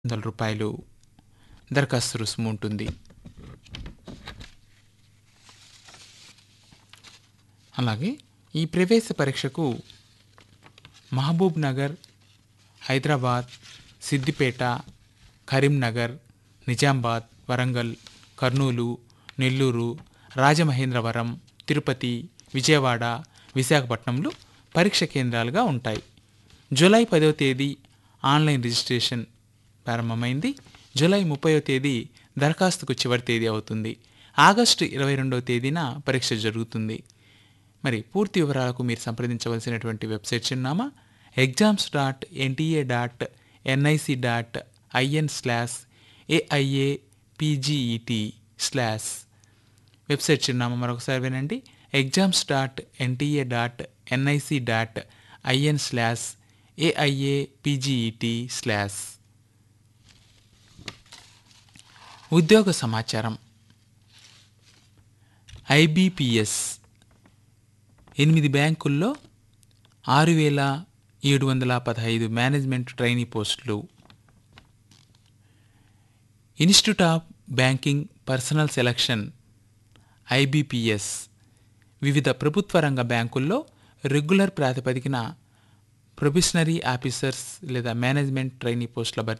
వందల రూపాయలు దరఖాస్తు రుసుము ఉంటుంది అలాగే ఈ ప్రవేశ పరీక్షకు మహబూబ్ నగర్ హైదరాబాద్ సిద్దిపేట కరీంనగర్ నిజామాబాద్ వరంగల్ కర్నూలు నెల్లూరు రాజమహేంద్రవరం తిరుపతి విజయవాడ విశాఖపట్నంలో పరీక్ష కేంద్రాలుగా ఉంటాయి జూలై పదవ తేదీ ఆన్లైన్ రిజిస్ట్రేషన్ ప్రారంభమైంది జూలై ముప్పైవ తేదీ దరఖాస్తుకు చివరి తేదీ అవుతుంది ఆగస్టు ఇరవై రెండవ తేదీన పరీక్ష జరుగుతుంది మరి పూర్తి వివరాలకు మీరు సంప్రదించవలసినటువంటి వెబ్సైట్ చిరునామా exams dot NTA dot NIC dot IN slash AIA PGET slash website చిరునామా మరొకసారి వినండి exams dot NTA dot NIC dot IN slash AIA PGET slash ఉద్యోగ సమాచారం ఐబీపీఎస్ ఎనిమిది బ్యాంకుల్లో ఆరు వేల ఏడు వందల పదహైదు మేనేజ్మెంట్ ట్రైనీ పోస్టులు institute of banking personnel selection IBPS వివిధ ప్రభుత్వ రంగ బ్యాంకుల్లో రెగ్యులర్ ప్రాతిపదికన ప్రొబిషనరీ ఆఫీసర్స్ లేదా మేనేజ్మెంట్ ట్రైనీ పోస్టుల భర్తీ